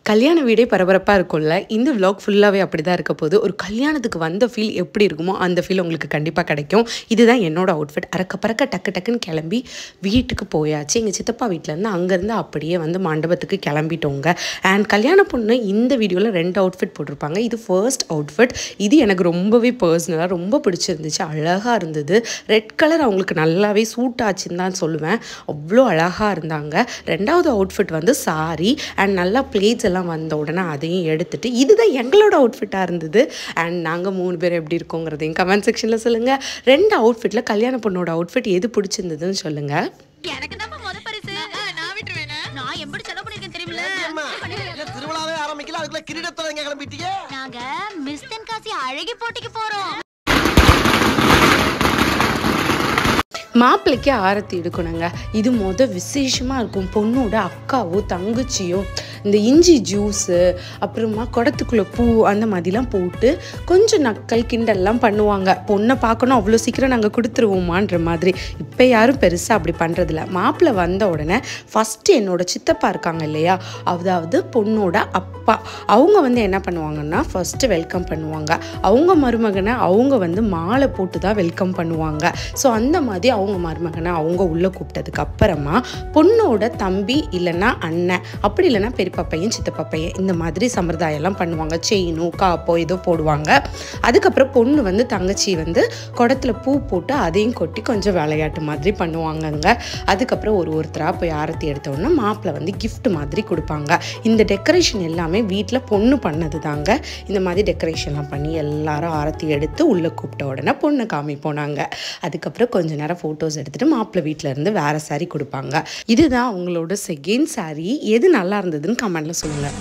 கல்யாண வீடே பரபரப்பாக இருக்கும்ல இந்த vlog ஃபுல்லாகவே அப்படி தான் இருக்க போது ஒரு கல்யாணத்துக்கு வந்த ஃபீல் எப்படி இருக்குமோ அந்த ஃபீல் உங்களுக்கு கண்டிப்பாக கிடைக்கும் இதுதான் என்னோட அவுட்ஃபிட் அறக்க பறக்க டக்கு டக்குன்னு கிளம்பி வீட்டுக்கு போயாச்சு எங்கள் சித்தப்பா வீட்டிலேருந்து அங்கேருந்து அப்படியே வந்து மண்டபத்துக்கு கிளம்பிட்டோங்க அண்ட் கல்யாண பொண்ணு இந்த வீடியோவில் ரெண்டு அவுட்ஃபிட் போட்டிருப்பாங்க இது ஃபர்ஸ்ட் அவுட்ஃபிட் இது எனக்கு ரொம்பவே பர்சனலாக ரொம்ப பிடிச்சிருந்துச்சு அழகாக இருந்தது ரெட் கலர் அவங்களுக்கு நல்லாவே சூட் ஆச்சுன்னு தான் சொல்லுவேன் அவ்வளோ அழகாக இருந்தாங்க ரெண்டாவது அவுட்ஃபிட் வந்து சாரி அண்ட் நல்லா பிளேட்ஸ் எல்லாம் வந்த உடனே அதையும் எடுத்துட்டு இதுதான் எங்களோட அவுட்ஃபிட்டாக இருந்தது அண்ட் நாங்கள் மூணு பேர் எப்படி இருக்கோங்கிறதையும் கமெண்ட் செக்ஷனில் சொல்லுங்கள் ரெண்டு அவுட்ஃபிட்டில் கல்யாண பொண்ணோட அவுட்ஃபிட் எது பிடிச்சிருந்ததுன்னு சொல்லுங்கள் எனக்கு தான் முத பரிசு நான் விட்டுருவேன் நான் எப்படி செலவு பண்ணிருக்கேன் தெரியுமில ஏம்மா, இல்ல திருவிழாவே ஆரம்பிக்கல அதுக்குள்ள கிரீடத்தோட கிளம்பிட்டீங்க நாங்க மிஸ் தென்காசி அழகி போட்டிக்கு போறோம் மாப்பிள்ளைக்கு ஆரத்தி எடுக்கணுங்க இது மொத விசேஷமாக இருக்கும் பொண்ணோட அக்காவோ தங்கச்சியோ இந்த இஞ்சி ஜூஸு அப்புறமா குடத்துக்குள்ளே பூ அந்த மாதிரிலாம் போட்டு கொஞ்சம் நக்கல் கிண்டல்லாம் பண்ணுவாங்க பொண்ணை பார்க்கணும் அவ்வளோ சீக்கிரம் நாங்கள் கொடுத்துருவோமான்ற மாதிரி இப்போ யாரும் பெருசாக அப்படி பண்ணுறதில்ல மாப்பிள்ளை வந்த உடனே ஃபஸ்ட்டு என்னோட சித்தப்பா இருக்காங்க இல்லையா அதாவது பொண்ணோட அப்பா அவங்க வந்து என்ன பண்ணுவாங்கன்னா ஃபஸ்ட்டு வெல்கம் பண்ணுவாங்க அவங்க மருமகனை அவங்க வந்து மாலை போட்டு தான் வெல்கம் பண்ணுவாங்க ஸோ அந்த மாதிரி அவங்க மருமகனை அவங்க உள்ளே கூப்பிட்டதுக்கு அப்புறமா பொண்ணோட தம்பி இல்லைன்னா அண்ணன் அப்படி இல்லைன்னா பெரியப்பா பையன் சித்தப்பா பையன் இந்த மாதிரி சம்பிரதாயம்லாம் பண்ணுவாங்க செயினோ காப்போ ஏதோ போடுவாங்க அதுக்கப்புறம் பொண்ணு வந்து தங்கச்சி வந்து குடத்துல பூ போட்டு அதையும் கொட்டி கொஞ்சம் விளையாட்டு மாதிரி பண்ணுவாங்கங்க அதுக்கப்புறம் ஒரு ஒருத்தராக போய் ஆரத்தி எடுத்த உடனே மாப்பிள்ளை வந்து gift மாதிரி கொடுப்பாங்க இந்த டெக்கரேஷன் எல்லாமே வீட்டில் பொண்ணு பண்ணது தாங்க இந்த மாதிரி டெக்கரேஷன்லாம் பண்ணி எல்லாரும் ஆரத்தி எடுத்து உள்ளே கூப்பிட்ட உடனே பொண்ணு காமிப்போம் நாங்கள் அதுக்கப்புறம் கொஞ்ச நேரம் ஃபோட்டோஸ் எடுத்துகிட்டு மாப்பிள்ளை வீட்டில் இருந்து வேறு saree கொடுப்பாங்க இதுதான் அவங்களோட செகண்ட் saree எது நல்லா இருந்ததுன்னு கமெண்ட்டில் சொல்லுங்கள்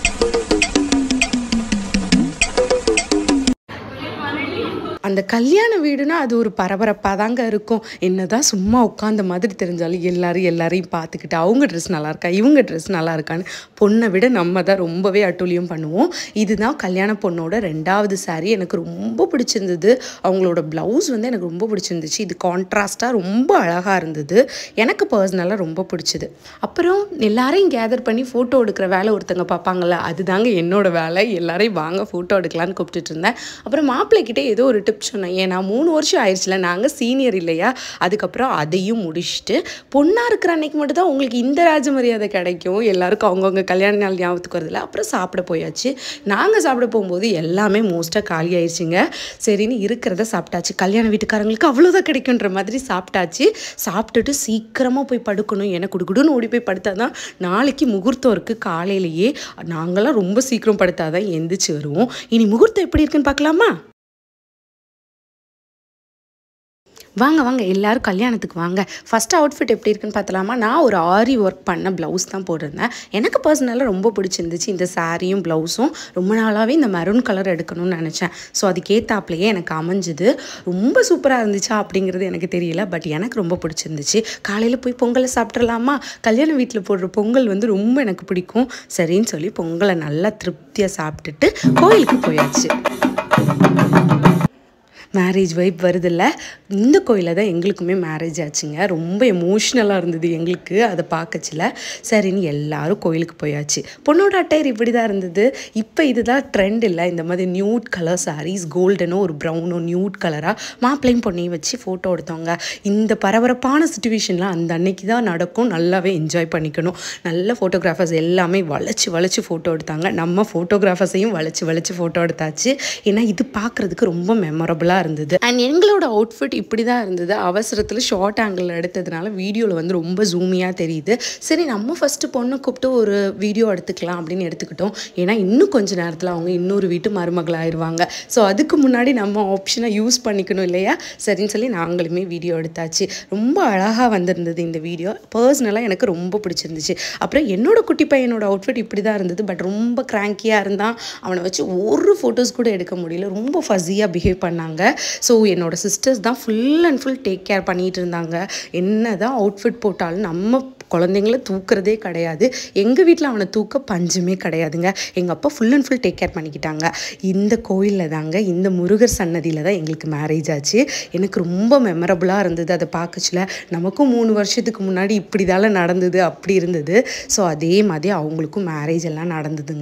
அந்த கல்யாண வீடுனா அது ஒரு பரபரப்பாக தாங்க இருக்கும் என்னதான் சும்மா உட்காந்த மாதிரி தெரிஞ்சாலும் எல்லாரும் எல்லாரையும் பார்த்துக்கிட்டு அவங்க ட்ரெஸ் நல்லா இருக்கா இவங்க ட்ரெஸ் நல்லா இருக்கான்னு பொண்ணை விட நம்ம தான் ரொம்பவே அட்டூழியம் பண்ணுவோம் இதுதான் கல்யாண பொண்ணோட ரெண்டாவது saree எனக்கு ரொம்ப பிடிச்சிருந்தது அவங்களோட ப்ளவுஸ் வந்து எனக்கு ரொம்ப பிடிச்சிருந்துச்சு இது கான்ட்ராஸ்டாக ரொம்ப அழகாக இருந்தது எனக்கு பர்சனலாக ரொம்ப பிடிச்சது அப்புறம் எல்லாரையும் கேதர் பண்ணி ஃபோட்டோ எடுக்கிற வேலை ஒருத்தங்க பார்ப்பாங்கல்ல அதுதாங்க என்னோட வேலை எல்லாரையும் வாங்க ஃபோட்டோ எடுக்கலான்னு கூப்பிட்டுட்டு இருந்தேன் அப்புறம் மாப்பிள்ளைக்கிட்ட ஏதோ ஒரு டிப் சொன்னேன் ஏன்னா மூணு வருஷம் ஆயிடுச்சுல நாங்கள் சீனியர் இல்லையா அதுக்கப்புறம் அதையும் முடிச்சுட்டு பொண்ணாக இருக்கிற அன்னைக்கு மட்டும் தான் உங்களுக்கு இந்த ராஜ மரியாதை கிடைக்கும் எல்லாருக்கும் அவங்கவுங்க கல்யாண நாள் ஞாபகத்துக்கு வருதுல அப்புறம் சாப்பிட போயாச்சு நாங்கள் சாப்பிட போகும்போது எல்லாமே மோஸ்ட்டாக காலி ஆயிடுச்சுங்க சரின்னு இருக்கிறத சாப்பிட்டாச்சு கல்யாண வீட்டுக்காரங்களுக்கு அவ்வளோதான் கிடைக்குன்ற மாதிரி சாப்பிட்டாச்சு சாப்பிட்டுட்டு சீக்கிரமாக போய் படுக்கணும் எனக்கு குடுகுடுன்னு ஓடி போய் படுத்தாதான் நாளைக்கு முகூர்த்தம் இருக்குது காலையிலேயே நாங்களாம் ரொம்ப சீக்கிரம் படுத்தாதான் எந்திரிச்சு வருவோம் இனி முகூர்த்தம் எப்படி இருக்குன்னு பார்க்கலாமா வாங்க வாங்க எல்லாரும் கல்யாணத்துக்கு வாங்க ஃபஸ்ட் அவுட்ஃபிட் எப்படி இருக்குன்னு பார்த்தலாமா நான் ஒரு ஆரி ஒர்க் பண்ண ப்ளவுஸ் தான் போட்டிருந்தேன் எனக்கு பர்சனலாக ரொம்ப பிடிச்சிருந்துச்சு இந்த சாரியும் ப்ளவுஸும் ரொம்ப நாளாகவே இந்த மெரூன் கலர் எடுக்கணும்னு நினச்சேன் ஸோ அதுக்கேற்றாப்லையே எனக்கு அமைஞ்சுது ரொம்ப சூப்பராக இருந்துச்சா அப்படிங்கிறது எனக்கு தெரியல பட் எனக்கு ரொம்ப பிடிச்சிருந்துச்சு காலையில் போய் பொங்கலை சாப்பிட்றலாமா கல்யாண வீட்டில் போடுற பொங்கல் வந்து ரொம்ப எனக்கு பிடிக்கும் சரின்னு சொல்லி பொங்கலை நல்லா திருப்தியாக சாப்பிட்டுட்டு கோயிலுக்கு போயாச்சு மேரேஜ் வைப் வருதில்ல இந்த கோயிலில் தான் எங்களுக்குமே மேரேஜ் ஆச்சுங்க ரொம்ப எமோஷ்னலாக இருந்தது எங்களுக்கு அதை பார்க்கச்சில சரின்னு எல்லாரும் கோயிலுக்கு போயாச்சு பொண்ணோட அட்டையர் இப்படி தான் இருந்தது இப்போ இதுதான் ட்ரெண்ட் இல்லை இந்த மாதிரி நியூட் கலர் சாரீஸ் கோல்டனோ ஒரு ப்ரௌனோ நியூட் கலராக மாப்பிள்ளையும் பொண்ணையும் வச்சு ஃபோட்டோ எடுத்தவங்க இந்த பரபரப்பான சுச்சுவேஷனில் அந்த அன்னைக்கு தான் நடக்கும் நல்லாவே என்ஜாய் பண்ணிக்கணும் நல்ல ஃபோட்டோகிராஃபர்ஸ் எல்லாமே வளைச்சு வளைச்சு ஃபோட்டோ எடுத்தாங்க நம்ம ஃபோட்டோகிராஃபர்ஸையும் வளைச்சு வளைச்சு ஃபோட்டோ எடுத்தாச்சு ஏன்னா இது பார்க்குறதுக்கு ரொம்ப மெமரபுளாக இருந்தது அண்ட் எங்களோட அவுட்ஃபிட் இப்படி தான் இருந்தது அவசரத்தில் ஷார்ட் ஆங்கிள் எடுத்ததுனால வீடியோவில் வந்து ரொம்ப ஜூமியாக தெரியுது சரி நம்ம ஃபஸ்ட்டு பொண்ணை கூப்பிட்டு ஒரு வீடியோ எடுத்துக்கலாம் அப்படின்னு எடுத்துக்கிட்டோம் ஏன்னா இன்னும் கொஞ்ச நேரத்தில் அவங்க இன்னொரு வீட்டு மருமகளாயிருவாங்க ஸோ அதுக்கு முன்னாடி நம்ம ஆப்ஷனை யூஸ் பண்ணிக்கணும் இல்லையா சரின்னு சொல்லி நாங்களுமே வீடியோ எடுத்தாச்சு ரொம்ப அழகாக வந்திருந்தது இந்த வீடியோ பர்சனலாக எனக்கு ரொம்ப பிடிச்சிருந்துச்சு அப்புறம் என்னோட குட்டி பையனோட அவுட்ஃபிட் இப்படி தான் இருந்தது பட் ரொம்ப கிராங்கியாக இருந்தான் அவனை வச்சு ஒரு ஃபோட்டோஸ் கூட எடுக்க முடியல ரொம்ப ஃபஸியாக பிஹேவ் பண்ணாங்க ஸோ என்னோட சிஸ்டர்ஸ் தான் full and full take care பண்ணிகிட்டு இருந்தாங்க என்ன தான் அவுட்ஃபிட் போட்டாலும் நம்ம குழந்தைங்கள தூக்குறதே கிடையாது எங்கள் வீட்டில் அவனை தூக்க பஞ்சமே கிடையாதுங்க எங்கள் அப்பா full and full take care பண்ணிக்கிட்டாங்க இந்த கோயிலில் தாங்க இந்த முருகர் சன்னதியில் தான் எங்களுக்கு மேரேஜ் ஆச்சு எனக்கு ரொம்ப மெமரபுளாக இருந்தது அதை பார்க்கச்சுல நமக்கும் மூணு வருஷத்துக்கு முன்னாடி இப்படி தானே நடந்தது அப்படி இருந்தது ஸோ அதே மாதிரி அவங்களுக்கும் மேரேஜ் எல்லாம் நடந்ததுங்க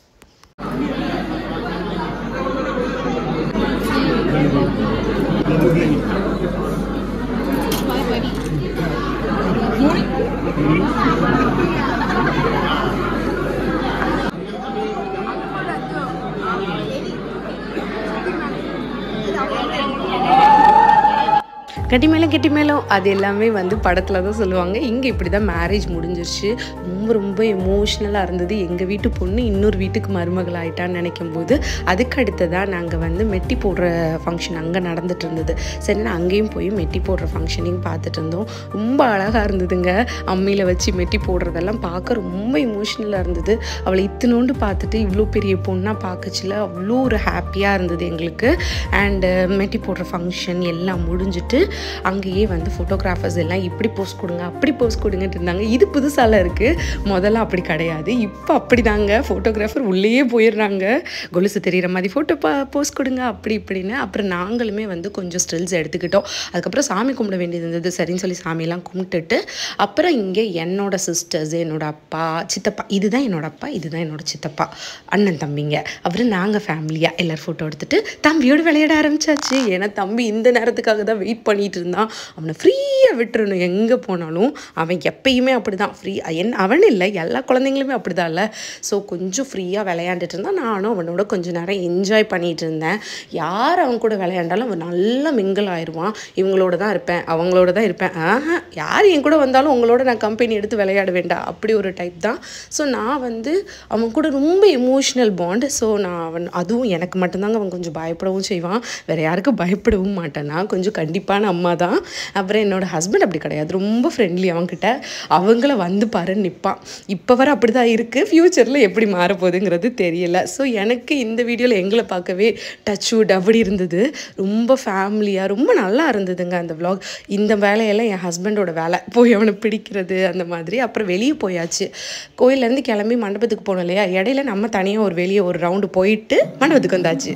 கட்டி மேலும் கெட்டி மேலும் அது எல்லாமே வந்து படத்தில் தான் சொல்லுவாங்க இங்கே இப்படி தான் மேரேஜ் முடிஞ்சிருச்சு ரொம்ப ரொம்ப எமோஷ்னலாக இருந்தது எங்கள் வீட்டு பொண்ணு இன்னொரு வீட்டுக்கு மருமகள் ஆயிட்டான்னு நினைக்கும் போது அதுக்கு அடுத்ததாக நாங்கள் வந்து மெட்டி போடுற ஃபங்க்ஷன் அங்கே நடந்துட்டு இருந்தது சரி நான் அங்கேயும் போய் மெட்டி போடுற ஃபங்க்ஷனையும் பார்த்துட்டு இருந்தோம் ரொம்ப அழகாக இருந்ததுங்க அம்மியில் வச்சு மெட்டி போடுறதெல்லாம் பார்க்க ரொம்ப எமோஷ்னலாக இருந்தது அவளை இத்தினோண்டு பார்த்துட்டு இவ்வளோ பெரிய பொண்ணாக பார்க்கச்சில அவ்வளோ ஒரு ஹாப்பியாக இருந்தது எங்களுக்கு அண்டு மெட்டி போடுற ஃபங்க்ஷன் எல்லாம் முடிஞ்சிட்டு அங்கேயே வந்து ஃபோட்டோகிராஃபர்ஸ் எல்லாம் இப்படி போஸ்ட் கொடுங்க அப்படி போஸ்ட் கொடுங்கட்டு இருந்தாங்க இது புதுசால இருக்குது முதல்ல அப்படி கிடையாது இப்போ அப்படி தாங்க ஃபோட்டோகிராஃபர் உள்ளேயே போயிடுறாங்க கொலுசு தெரிகிற மாதிரி ஃபோட்டோ பா போஸ்ட் கொடுங்க அப்படி இப்படின்னு அப்புறம் நாங்களுமே வந்து கொஞ்சம் ஸ்டில்ஸ் எடுத்துக்கிட்டோம் அதுக்கப்புறம் சாமி கும்பிட வேண்டியது இருந்தது சரின்னு சொல்லி சாமியெல்லாம் கும்பிட்டுட்டு அப்புறம் இங்கே என்னோட சிஸ்டர்ஸ் என்னோட அப்பா சித்தப்பா இதுதான் என்னோட அப்பா இதுதான் என்னோட சித்தப்பா அண்ணன் தம்பிங்க அப்புறம் நாங்கள் ஃபேமிலியாக எல்லோரும் ஃபோட்டோ எடுத்துட்டு தம்பியோடு விளையாட ஆரம்பிச்சாச்சு ஏன்னா தம்பி இந்த நேரத்துக்காக தான் வெயிட் பண்ணிட்டு இருந்தான் அவனை ஃப்ரீயாக விட்டுறணும் எங்கே போனாலும் அவன் எப்பயுமே அப்படி தான் ஃப்ரீ என் அவன் இல்லை எல்லா குழந்தைங்களுமே அப்படி தான் இல்லை ஸோ கொஞ்சம் ஃப்ரீயாக விளையாண்டுட்டு இருந்தான் நானும் அவனோட கொஞ்ச நேரம் என்ஜாய் பண்ணிட்டு இருந்தேன் யார் அவன் கூட விளையாண்டாலும் அவன் நல்லா மிங்கிள் ஆயிடுவான் இவங்களோட தான் இருப்பேன் அவங்களோட தான் இருப்பேன் ஆஹா யார் என் கூட வந்தாலும் உங்களோட நான் கம்பெனி எடுத்து விளையாட வேண்டாம் அப்படி ஒரு டைப் தான் ஸோ நான் வந்து அவன் கூட ரொம்ப எமோஷ்னல் பாண்ட் ஸோ நான் அவன் அதுவும் எனக்கு மட்டும்தாங்க அவன் கொஞ்சம் பயப்படவும் செய்வான் வேறு யாருக்கும் பயப்படவும் மாட்டேன் நான் கொஞ்சம் கண்டிப்பான அம்மா தான் அப்புறம் என்னோட ஹஸ்பண்ட் அப்படி கிடையாது ரொம்ப ஃப்ரெண்ட்லி அவன்கிட்ட அவங்கள வந்து பாருன்னு நிற்பான் இப்போ வர அப்படி தான் இருக்குது ஃப்யூச்சரில் எப்படி மாறப்போகுதுங்கிறது தெரியல ஸோ எனக்கு இந்த வீடியோவில் எங்களை பார்க்கவே டச் வுட் அப்படி இருந்தது ரொம்ப ஃபேமிலியாக ரொம்ப நல்லா இருந்ததுங்க அந்த vlog இந்த வேலையெல்லாம் என் ஹஸ்பண்டோட வேலை போய் அவனை பிடிக்கிறது அந்த மாதிரி அப்புறம் வெளியே போயாச்சு கோயிலேருந்து கிளம்பி மண்டபத்துக்கு போனோம் இல்லையா இடையில நம்ம தனியாக ஒரு வெளியே ஒரு ரவுண்டு போயிட்டு மண்டபத்துக்கு வந்தாச்சு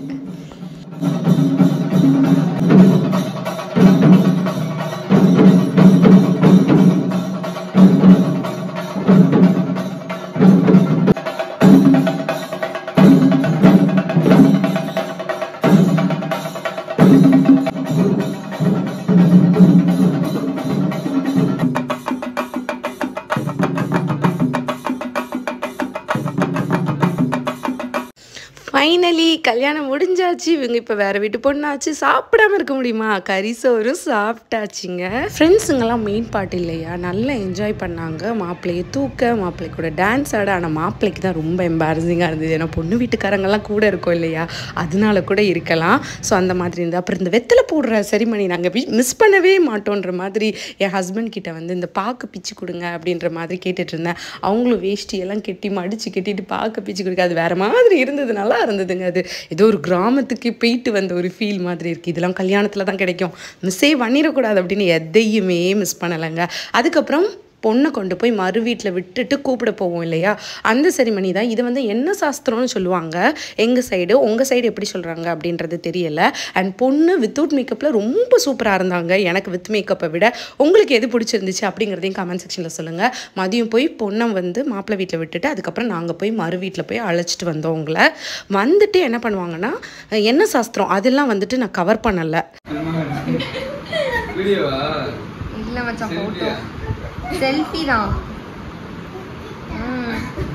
ஃபைனலி கல்யாணம் முடிஞ்சாச்சு இவங்க இப்போ வேறு வீட்டு பொண்ணாச்சு சாப்பிடாம இருக்க முடியுமா கறி சோறும் சாப்பிட்டாச்சுங்க ஃப்ரெண்ட்ஸுங்கெல்லாம் மெயின் பார்ட் இல்லையா நல்லா என்ஜாய் பண்ணாங்க மாப்பிள்ளையை தூக்க மாப்பிள்ளை கூட டான்ஸ் ஆட ஆனால் மாப்பிள்ளைக்கு தான் ரொம்ப எம்பாரசிங்காக இருந்தது ஏன்னா பொண்ணு வீட்டுக்காரங்கெல்லாம் கூட இருக்கோம் இல்லையா அதனால கூட இருக்கலாம் ஸோ அந்த மாதிரி இருந்தது அப்புறம் இந்த வெத்தலை போடுற செரிமனி நாங்கள் மிஸ் பண்ணவே மாட்டோன்ற மாதிரி என் ஹஸ்பண்ட் கிட்ட வந்து இந்த பாக்கு பிச்சு கொடுங்க அப்படின்ற மாதிரி கேட்டுட்டு இருந்தேன் அவங்களும் வேஷ்டி எல்லாம் கெட்டி மடிச்சு கெட்டிட்டு பாக்கு பிச்சு கொடுக்க அது வேற மாதிரி இருந்தது நல்லா இருந்ததுங்க அது ஏதோ ஒரு கிராமத்துக்கு போயிட்டு வந்த ஒரு ஃபீல் மாதிரி இருக்குது இதெல்லாம் கல்யாணத்தில் தான் கிடைக்கும் மிஸ்ஸே பண்ணிடக்கூடாது அப்படின்னு எதையுமே மிஸ் பண்ணலைங்க அதுக்கப்புறம் பொண்ணை கொண்டு போய் மறு வீட்டில் விட்டுட்டு கூப்பிட போவோம் இல்லையா அந்த செரிமனி தான் இது வந்து என்ன சாஸ்திரம்னு சொல்லுவாங்க எங்கள் சைடு உங்கள் சைடு எப்படி சொல்கிறாங்க அப்படின்றது தெரியல அண்ட் பொண்ணு வித்தவுட் மேக்கப்பில் ரொம்ப சூப்பராக இருந்தாங்க எனக்கு வித் மேக்கப்பை விட உங்களுக்கு எது பிடிச்சிருந்துச்சு அப்படிங்கிறதையும் கமெண்ட் செக்ஷனில் சொல்லுங்கள் மதியம் போய் பொண்ணை வந்து மாப்பிள்ளை வீட்டில் விட்டுட்டு அதுக்கப்புறம் நாங்கள் போய் மறு வீட்டில் போய் அழைச்சிட்டு வந்தோம் உங்களை வந்துட்டு என்ன பண்ணுவாங்கன்னா என்ன சாஸ்திரம் அதெல்லாம் வந்துட்டு நான் கவர் பண்ணலை வீடியோவா இல்ல மச்சான் போட்டோ செல்ஃபி தான் ம்.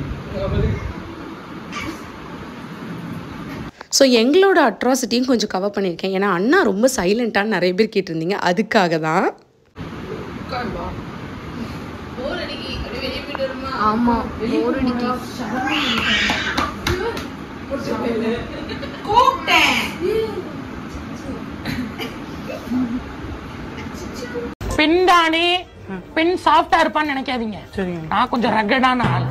ஸோ எங்களோட அட்ராசிட்டியும் கொஞ்சம் கவர் பண்ணியிருக்கேன் ஏன்னா அண்ணா ரொம்ப சைலண்ட்டான்னு நிறைய பேர் கேட்டிருந்தீங்க அதுக்காக தான் ஆமா போர் அடிக்கு பெண் தானே பெண் சாஃப்டா இருப்பான்னு நினைக்காதீங்க நான் கொஞ்சம் ரகடான ஆள்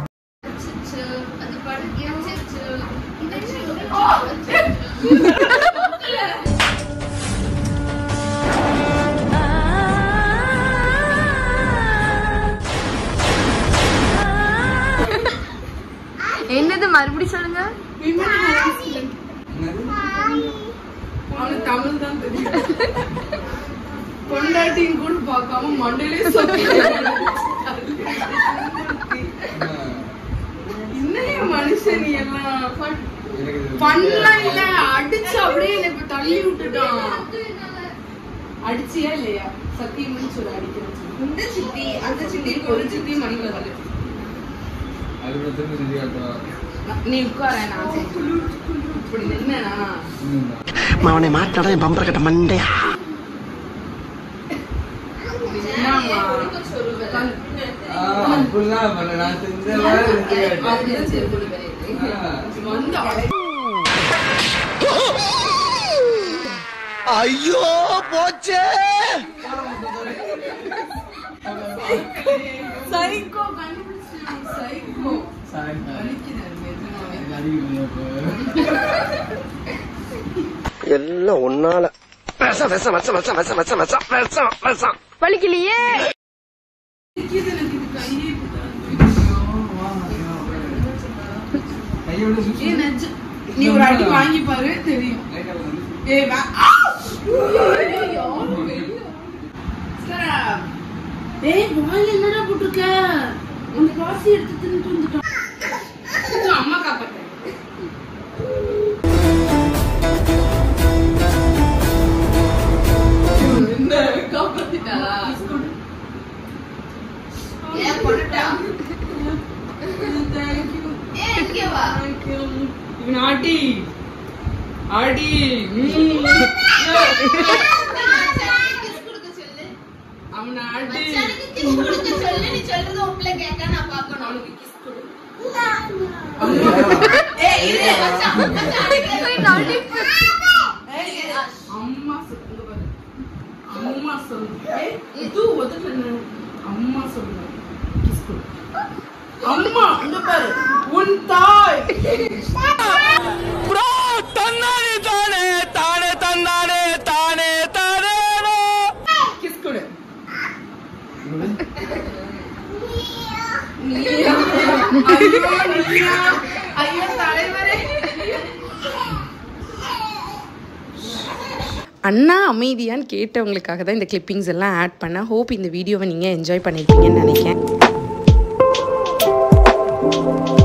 மறுபடி சொல்லுங்க அவனுக்கு தமிழ் தான் தெரியும் பொண்டாட்டின்னு கூட பார்க்காம மண்டையிலே சொத்தி இன்னைய மனுஷன் நீ எல்லாம் பண்ணலாம் இல்ல அடிச்சு அப்படியே எனக்கு தள்ளி விட்டுட்டான் அடிச்சியா இல்லையா சத்தியம்னு சொல்ல அடிக்கிறேன் இந்த சித்தி அந்த சித்தி ஒரு சித்தி மணிக்குள்ள தள்ளி நீ உட்கார நான் இப்படி நின்னா அவனை மாட்டாடா என் பம்பர கட்ட மண்டையா ஐயோ போச்சே சைக்கோ கண்டுபிடிச்சு சைக்கோ எல்லாம் ஒன்னால விஷம் விஷம் விஷம் விஷம் விஷம் விஷம் விஷம் விஷம் விஷம் வலிக்கலையே ஏய், நிஜம். நீ ஒரு அடி வாங்கி பாரு தெரியும் ஏய் வா ஆ! ஐயோ, வெளிய. சரா. ஏய் வாயில என்னடா போட்டிருக்க அந்த காசு எடுத்து தின்னுட்டு வந்துட்டான் கொஞ்சம் அம்மா காப்பாத்தேன் என்ன காப்பாத்திட்டாளா ஏன் கொண்டுட்டா இவன் ஆட்டி ஆடி அவனை ஆட்டி அம்மா சொல்லு பாரு. அம்மா சொல்லு ஏய், இது ஒதுக்கு அம்மா சொல்லு கிஸ் கொடு அம்மா இந்த பாரு உன் தாய் ப்ரோ தன்னானே தானே தானே தந்தானே தானே தானே கிஸ் கொடு ஐயோ நீயா ஐயோ தலைவரே அண்ணா அமைதியான்னு கேட்டவங்களுக்காக தான் இந்த கிளிப்பிங்ஸ் எல்லாம் ஆட் பண்ணேன் ஹோப் இந்த வீடியோவை நீங்கள் என்ஜாய் பண்ணியிருப்பீங்கன்னு நினைக்கிறேன்